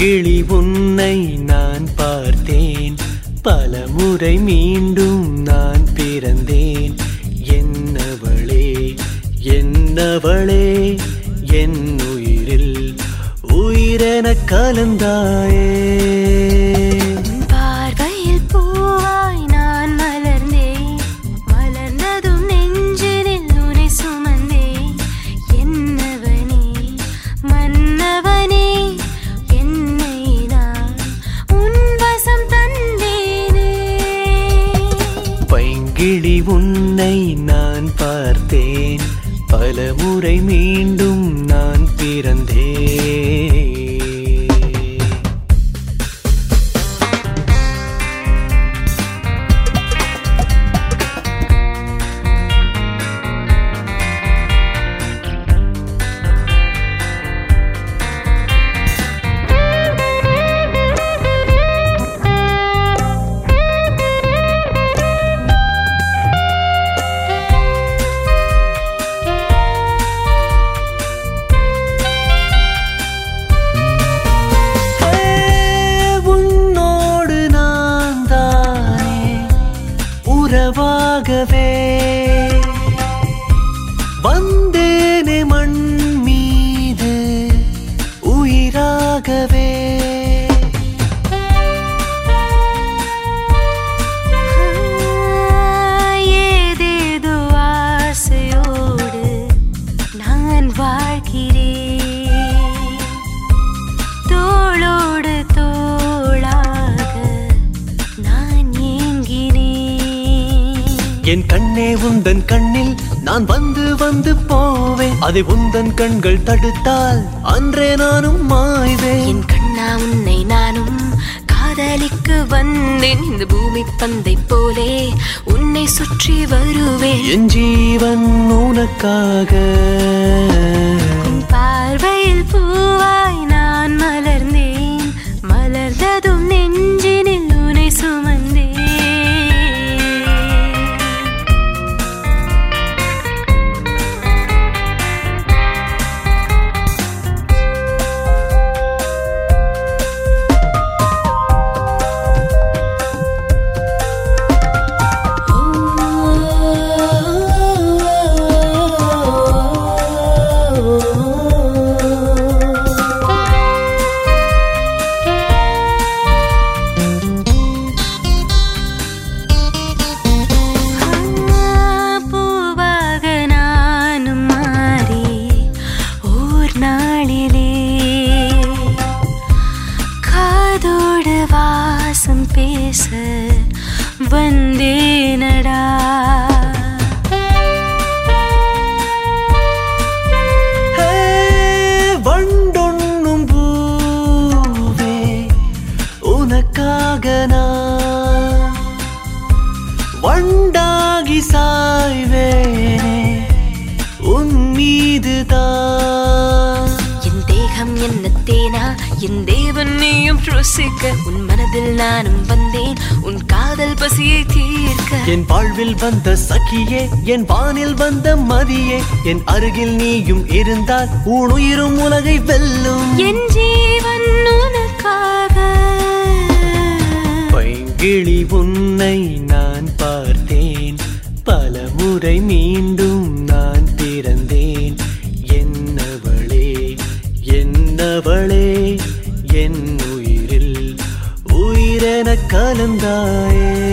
பைங்கிளி உன்னை நான் பார்த்தேன் பல முறை மீண்டும் நான் பிறந்தேன் என்னவளே என்னவளே என் உயிரில் உயிரென கலந்தாயே உன் பார்வையில் பூவாய் நான் மலர்ந்தேன் மலர்ந்ததும் நெஞ்சினில் உனை சுமந்தேன் என்னவனே மன்னவனே என்னை நான் உன் வசம் தந்தேனே பைங்கிளி உன்னை நான் பார்த்தேன் பல முறை மீண்டும் நான் பிறந்தேன் உன்னோடு நான் தானே உறவாகவே வந்தேனே மண் மீது உயிராகவே ஏதேதோ ஆசையோடு நான் வாழ்கிறேன் தோளோடு தோளாக நான் ஏங்கினேன் என் கண்ணே உந்தன் கண்ணில் நான் வந்து வந்து போவேன் அதை உந்தன் கண்கள் தடுத்தால் அன்றே நானும் மாய்வேன் என் கண்ணா உன்னை நானும் காதலிக்க வந்தேன் இந்த பூமி பந்தை போலே உன்னை சுற்றி வருவேன் என் ஜீவன் உனக்காக உன் பார்வையில் பூவாய் நான் மலர்ந்தேன் மலர்ந்ததும் நெஞ்சினில் உனை சுமந்தேன் பூவாக நானும் மாறி ஓர் நாளிலே காதோடு வாசம் பேச வந்தேனடா ஹே, வண்டொன்னும் பூவே உனக்காக நான் வண்டாகி சாய்வேனே உன் மீதுதான் என் தேகம் என்ன தேனா என் தேவன் நீயும் ருசிக்க உன் மனதில் நானும் வந்தேன் உன் காதல் பசியை தீர்க்க என் வாழ்வில் வந்த சகியே என் வானில் வந்த மதியே என் அருகில் நீயும் இருந்தால் உனுயிரும் உலகை வெல்லும் என் ஜீவன் உனக்காக பைங்கிளி உன்னை நான் பார்த்தேன் பல முறை மீண்டும் நான் பிறந்தேன் என்னவளே என்னவளே என் உயிரில் உயிரென கலந்தாயே